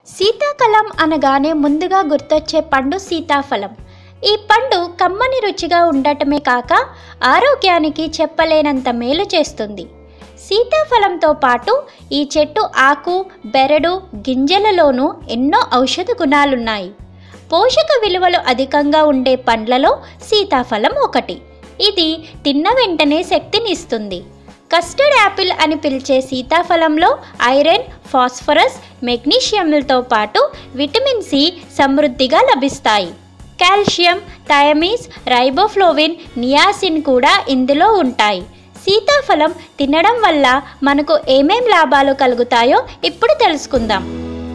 శీతాకాలం అనగానే ముందుగా గుర్తొచ్చే పండు సీతాఫలం ఈ పండు కమ్మని రుచిగా ఉండటమే కాక ఆరోగ్యానికి చెప్పలేనంత మేలు చేస్తుంది సీతాఫలంతో పాటు ఈ చెట్టు ఆకు బెరడు గింజలలోనూ ఎన్నో ఔషధ గుణాలున్నాయి పోషక విలువలు అధికంగా ఉండే పండ్లలో సీతాఫలం ఒకటి ఇది తిన్న వెంటనే శక్తినిస్తుంది కస్టర్డ్ యాపిల్ అని పిలిచే సీతాఫలంలో ఐరన్ ఫాస్ఫరస్ మెగ్నీషియంలతో పాటు విటమిన్ సి సమృద్ధిగా లభిస్తాయి కాల్షియం థయమీస్ రైబోఫ్లోవిన్ నియాసిన్ కూడా ఇందులో ఉంటాయి సీతాఫలం తినడం వల్ల మనకు ఏమేం లాభాలు కలుగుతాయో ఇప్పుడు తెలుసుకుందాం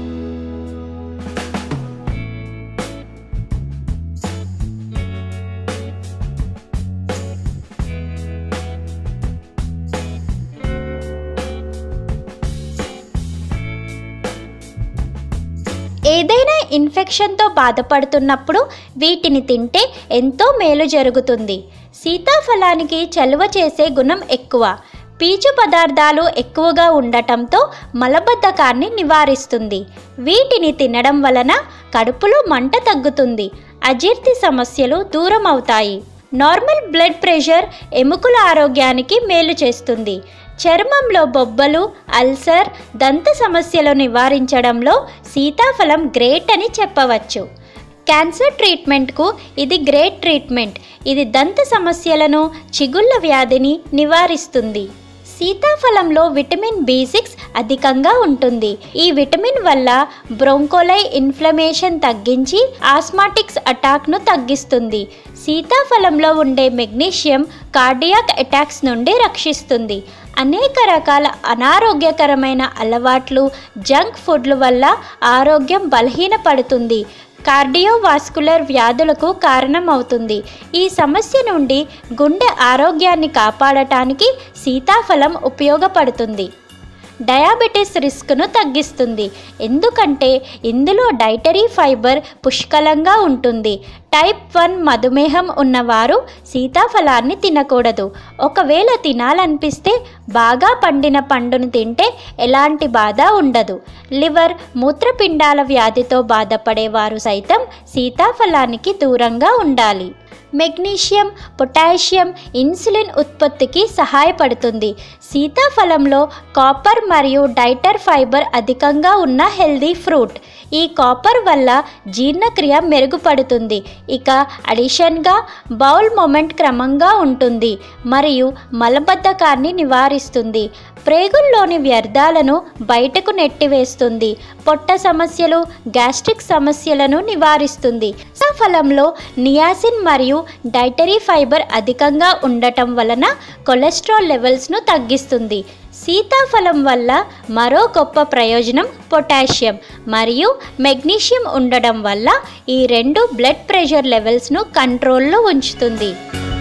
ఏదైనా ఇన్ఫెక్షన్తో బాధపడుతున్నప్పుడు వీటిని తింటే ఎంతో మేలు జరుగుతుంది సీతాఫలానికి చలువ చేసే గుణం ఎక్కువ పీచు పదార్థాలు ఎక్కువగా ఉండటంతో మలబద్ధకాన్ని నివారిస్తుంది వీటిని తినడం వలన కడుపులో మంట తగ్గుతుంది అజీర్తి సమస్యలు దూరం అవుతాయి నార్మల్ బ్లడ్ ప్రెషర్ ఎముకల ఆరోగ్యానికి మేలు చేస్తుంది చర్మంలో బొబ్బలు అల్సర్ దంత సమస్యలు నివారించడంలో సీతాఫలం గ్రేట్ అని చెప్పవచ్చు క్యాన్సర్ ట్రీట్మెంట్కు ఇది గ్రేట్ ట్రీట్మెంట్ ఇది దంత సమస్యలను చిగుళ్ళ వ్యాధిని నివారిస్తుంది సీతాఫలంలో విటమిన్ బి సిక్స్ అధికంగా ఉంటుంది ఈ విటమిన్ వల్ల బ్రోంకోలై ఇన్ఫ్లమేషన్ తగ్గించి ఆస్మాటిక్స్ అటాక్ను తగ్గిస్తుంది సీతాఫలంలో ఉండే మెగ్నీషియం కార్డియాక్ అటాక్స్ నుండి రక్షిస్తుంది అనేక రకాల అనారోగ్యకరమైన అలవాట్లు జంక్ ఫుడ్ల వల్ల ఆరోగ్యం బలహీనపడుతుంది కార్డియోవాస్కులర్ వ్యాధులకు కారణమవుతుంది ఈ సమస్య నుండి గుండె ఆరోగ్యాన్ని కాపాడటానికి సీతాఫలం ఉపయోగపడుతుంది డయాబెటీస్ రిస్క్ను తగ్గిస్తుంది ఎందుకంటే ఇందులో డైటరీ ఫైబర్ పుష్కలంగా ఉంటుంది టైప్ వన్ మధుమేహం ఉన్నవారు సీతాఫలాన్ని తినకూడదు ఒకవేళ తినాలనిపిస్తే బాగా పండిన పండును తింటే ఎలాంటి బాధ ఉండదు లివర్ మూత్రపిండాల వ్యాధితో బాధపడేవారు సైతం సీతాఫలానికి దూరంగా ఉండాలి మెగ్నీషియం పొటాషియం ఇన్సులిన్ ఉత్పత్తికి సహాయపడుతుంది సీతాఫలంలో కాపర్ మరియు డైటర్ ఫైబర్ అధికంగా ఉన్న హెల్దీ ఫ్రూట్ ఈ కాపర్ వల్ల జీర్ణక్రియ మెరుగుపడుతుంది ఇక అడిషన్గా బౌల్ మొమెంట్ క్రమంగా ఉంటుంది మరియు మలబద్ధకాన్ని నివారిస్తుంది ప్రేగుల్లోని వ్యర్థాలను బయటకు నెట్టివేస్తుంది పొట్ట సమస్యలు గ్యాస్ట్రిక్ సమస్యలను నివారిస్తుంది ఫలంలో నియాసిన్ మరియు డైటరీ ఫైబర్ అధికంగా ఉండటం వలన కొలెస్ట్రాల్ లెవెల్స్ను తగ్గిస్తుంది సీతాఫలం వల్ల మరో గొప్ప ప్రయోజనం పొటాషియం మరియు మెగ్నీషియం ఉండడం వల్ల ఈ రెండు బ్లడ్ ప్రెషర్ లెవెల్స్ను కంట్రోల్లో ఉంచుతుంది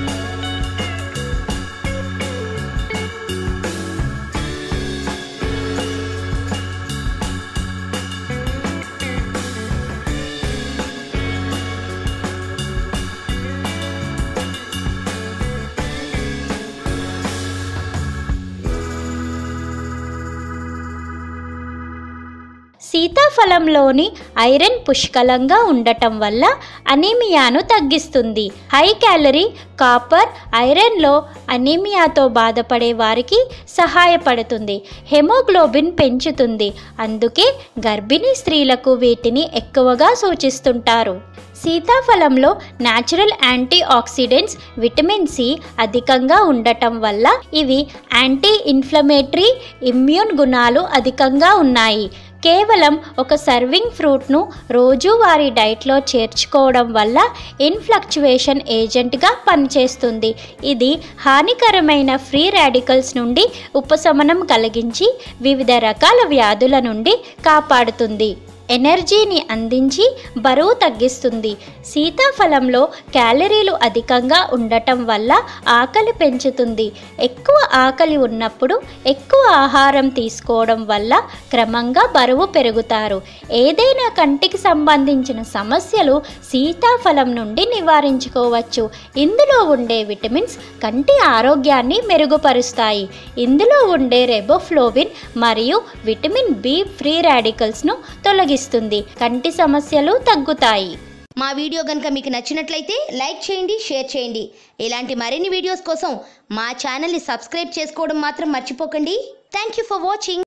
సీతాఫలంలోని ఐరన్ పుష్కలంగా ఉండటం వల్ల అనీమియాను తగ్గిస్తుంది హై క్యాలరీ కాపర్ ఐరన్లో అనీమియాతో బాధపడే వారికి సహాయపడుతుంది హెమోగ్లోబిన్ పెంచుతుంది అందుకే గర్భిణీ స్త్రీలకు వీటిని ఎక్కువగా సూచిస్తుంటారు సీతాఫలంలో natural antioxidants vitamin C అధికంగా ఉండటం వల్ల ఇవి యాంటీ ఇన్ఫ్లమేటరీ ఇమ్యూన్ గుణాలు అధికంగా ఉన్నాయి కేవలం ఒక సర్వింగ్ ఫ్రూట్ను రోజు వారి డైట్లో చేర్చుకోవడం వల్ల ఇన్ఫ్లక్చువేషన్ ఏజెంట్గా పనిచేస్తుంది ఇది హానికరమైన ఫ్రీ రాడికల్స్ నుండి ఉపశమనం కలిగించి వివిధ రకాల వ్యాధుల నుండి కాపాడుతుంది ఎనర్జీని అందించి బరువు తగ్గిస్తుంది సీతాఫలంలో క్యాలరీలు అధికంగా ఉండటం వల్ల ఆకలి పెంచుతుంది ఎక్కువ ఆకలి ఉన్నప్పుడు ఎక్కువ ఆహారం తీసుకోవడం వల్ల క్రమంగా బరువు పెరుగుతారు ఏదైనా కంటికి సంబంధించిన సమస్యలు సీతాఫలం నుండి నివారించుకోవచ్చు ఇందులో ఉండే విటమిన్స్ కంటి ఆరోగ్యాన్ని మెరుగుపరుస్తాయి ఇందులో ఉండే రెబోఫ్లోవిన్ మరియు విటమిన్ బి ఫ్రీ రాడికల్స్ను తొలగిస్తాయి తగ్గిస్తుంది కంటి సమస్యలు తగ్గుతాయి మా వీడియో కనుక మీకు నచ్చినట్లయితే లైక్ చేయండి షేర్ చేయండి ఇలాంటి మరిన్ని వీడియోస్ కోసం మా ఛానల్ని సబ్స్క్రైబ్ చేసుకోవడం మాత్రం మర్చిపోకండి థ్యాంక్ యూ ఫర్ వాచింగ్